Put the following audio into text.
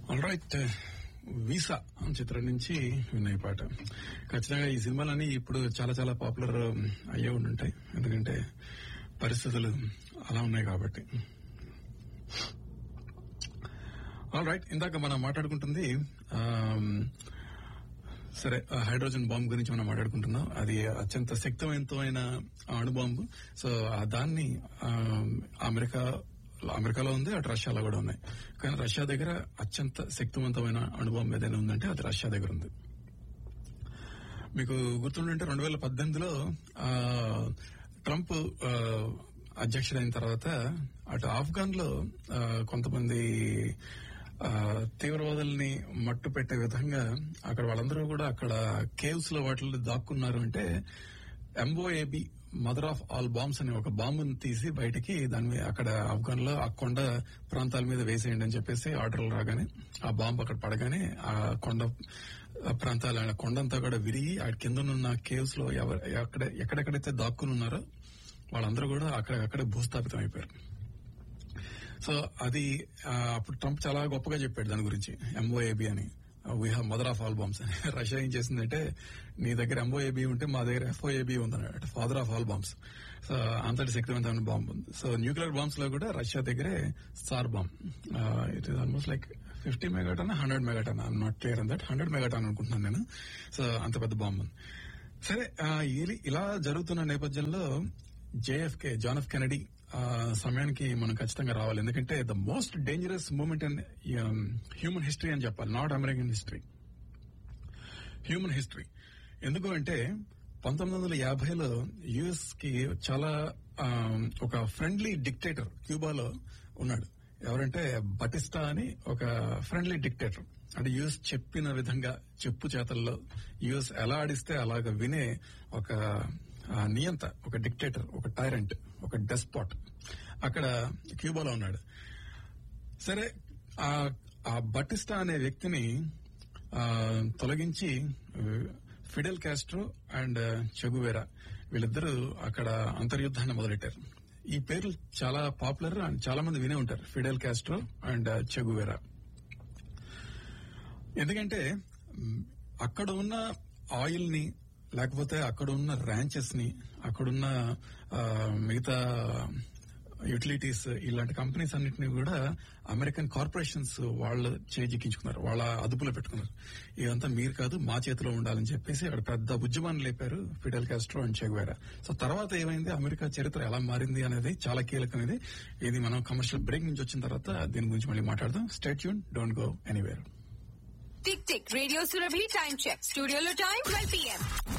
all right visa చిత్రం నుంచి విన్నాయి పాట ఖచ్చితంగా ఈ సినిమాలన్నీ ఇప్పుడు చాలా చాలా పాపులర్ అయ్యే ఉండుంటాయి ఎందుకంటే పరిస్థితులు అలా ఉన్నాయి కాబట్టి ఆల్ రైట్ ఇందాక మనం మాట్లాడుకుంటుంది ఆమ్, సరే ఆ హైడ్రోజన్ బాంబ్ గురించి మనం మాట్లాడుకుంటున్నాం అది అత్యంత శక్తివంతమైన అణుబాంబు సో ఆ దాన్ని ఆ, అమెరికా అమెరికాలో ఉంది అటు రష్యాలో కూడా ఉన్నాయి కానీ రష్యా దగ్గర అత్యంత శక్తివంతమైన అణుబాంబు ఏదైనా ఉందంటే అది రష్యా దగ్గర ఉంది మీకు గుర్తుండంటే రెండు వేల పద్దెనిమిదిలో ఆ, ట్రంప్ ఆ, అధ్యక్షుడైన తర్వాత అటు ఆఫ్ఘన్ లో ఆ, కొంతమంది ఆ, తీవ్రవాదుల్ని మట్టు పెట్టే విధంగా అక్కడ వాళ్ళందరూ కూడా అక్కడ కేవ్స్ లో వాటిలో దాక్కున్నారు అంటే MOAB mother of all bombs అనే ఒక బాంబుని తీసి బయటికి దాని మీద అక్కడ ఆఫ్ఘన్ లో ఆ కొండ ప్రాంతాల మీద వేసేయండి అని చెప్పేసి ఆర్డర్లు రాగానే ఆ బాంబు అక్కడ పడగానే ఆ కొండ ప్రాంతాల ఆ కొండంతా కూడా విరిగి ఆ కింద ఉన్న కేవ్స్ లో ఎవరు ఎక్కడ ఎక్కడెక్కడైతే దాక్కుని ఉన్నారో వాళ్ళందరూ కూడా అక్కడక్కడే భూస్థాపితం అయిపోయారు సో అది ఆ, అప్పుడు ట్రంప్ చాలా గొప్పగా చెప్పాడు దాని గురించి ఎంఓఏబి అని we have mother of all bombs అని రష్యా ఏం చేసిందంటే నీ దగ్గర ఎంఓఏబి ఉంటే మా దగ్గర ఎఫ్ఓఏబి ఉందన్నమాట father of all bombs so అంతటి శక్తివంతమైన బాంబ్ ఉంది సో న్యూక్లియర్ బాంబ్స్ లో కూడా రష్యా దగ్గరే star bomb it is almost like fifty megaton hundred megaton I'm not clear on that hundred megaton అనుకుంటున్నాను నేను సో అంత పెద్ద బాంబ్ ఉంది సరే ఆ, ఇది- ఇలా జరుగుతున్న నేపథ్యంలో జేఎఫ్కే జాన్ ఎఫ్ కెనడీ ఆ సమయానికి మనం ఖచ్చితంగా రావాలి ఎందుకంటే the most dangerous moment in human history అని చెప్పాలి not American history human history ఎందుకు అంటే పంతొమ్మిది వందల యాభైలో యుఎస్ కి చాలా ఆ, ఒక ఫ్రెండ్లీ డిక్టేటర్ క్యూబాలో ఉన్నాడు ఎవరంటే బటిస్టా అని ఒక ఫ్రెండ్లీ డిక్టేటర్ అంటే యుఎస్ చెప్పిన విధంగా చెప్పు చేతల్లో యుఎస్ ఎలా ఆడిస్తే అలాగ వినే ఒక ఆ, నియంత ఒక డిక్టేటర్ ఒక టైరెంట్ ఒక డెస్పాట్ అక్కడ క్యూబాలో ఉన్నాడు సరే ఆ ఆ బటిస్టా అనే వ్యక్తిని ఆ, తొలగించి ఫిడెల్ కాస్ట్రో అండ్ చెగువేరా వీళ్ళిద్దరూ అక్కడ అంతర్యుద్ధాన్ని మొదలెట్టారు ఈ పేర్లు చాలా పాపులర్ అండ్ చాలా మంది వినే ఉంటారు ఫిడెల్ కాస్ట్రో అండ్ చెగువేరా ఎందుకంటే మ్, అక్కడ ఉన్న ఆయిల్ ని లేకపోతే అక్కడ ఉన్న ర్యాంచెస్ ని అక్కడున్న ఆ, మిగతా యూటిలిటీస్ ఇలాంటి కంపెనీస్ అన్నిటిని కూడా అమెరికన్ కార్పొరేషన్స్ వాళ్ళు చేజిక్కించుకున్నారు వాళ్ళ అదుపులో పెట్టుకున్నారు ఇదంతా మీరు కాదు మా చేతిలో ఉండాలని చెప్పేసి అక్కడ పెద్ద ఉద్యమాన్ని లేపారు Fidel Castro and Che Guevara so తర్వాత ఏమైంది అమెరికా చరిత్ర ఎలా మారింది అనేది చాలా కీలకమైనది ఇది మనం కమర్షియల్ బ్రేక్ నుంచి వచ్చిన తర్వాత దీని గురించి మళ్ళీ మాట్లాడదాం స్టేట్ యూన్ don't go anywhere tick tick radio Surabhi time check స్టూడియోలో టైం ట్వెల్వ్ పిఎం